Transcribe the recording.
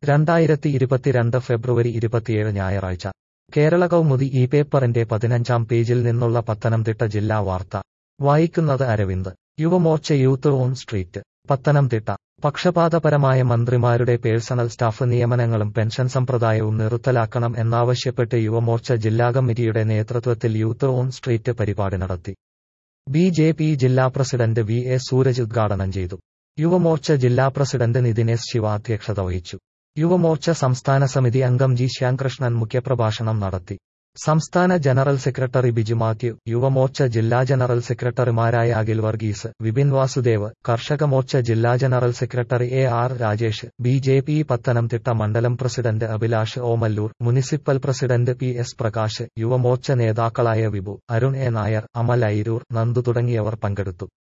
രണ്ടായിരത്തി ഇരുപത്തിരണ്ട് ഫെബ്രുവരി ഇരുപത്തിയേഴ് ഞായറാഴ്ച കേരള കൗമുദി ഈ പേപ്പറിന്റെ പതിനഞ്ചാം പേജിൽ നിന്നുള്ള പത്തനംതിട്ട ജില്ലാ വാർത്ത വായിക്കുന്നത് Aravind Yuva Morcha youth on street Pathanamthitta പക്ഷപാതപരമായ മന്ത്രിമാരുടെ പേഴ്സണൽ സ്റ്റാഫ് നിയമനങ്ങളും പെൻഷൻ സമ്പ്രദായവും നിർത്തലാക്കണം എന്നാവശ്യപ്പെട്ട് യുവമോർച്ച ജില്ലാ കമ്മിറ്റിയുടെ നേതൃത്വത്തിൽ യൂത്ത് ഓൺ സ്ട്രീറ്റ് പരിപാടി നടത്തി ബി ജെ പി ജില്ലാ പ്രസിഡന്റ് വി എ സൂരജ് ഉദ്ഘാടനം ചെയ്തു യുവമോർച്ച ജില്ലാ പ്രസിഡന്റ് നിതിനേഷ് ശിവ അധ്യക്ഷത വഹിച്ചു യുവമോർച്ച സംസ്ഥാന സമിതി അംഗം ജി ശ്യാംകൃഷ്ണൻ മുഖ്യപ്രഭാഷണം നടത്തി സംസ്ഥാന ജനറൽ സെക്രട്ടറി ബിജു മാത്യു യുവമോർച്ച ജില്ലാ ജനറൽ സെക്രട്ടറിമാരായ അഖിൽ വർഗീസ് വിപിൻ വാസുദേവ് കർഷക മോർച്ച ജില്ലാ general secretary A R Rajesh B J P Pathanamthitta മണ്ഡലം president Abhilash Omallur municipal president P S Prakash Yuva Morcha നേതാക്കളായ വിഭു അരുൺ എ നായർ അമൽ ഐരൂർ നന്ദു തുടങ്ങിയവർ പങ്കെടുത്തു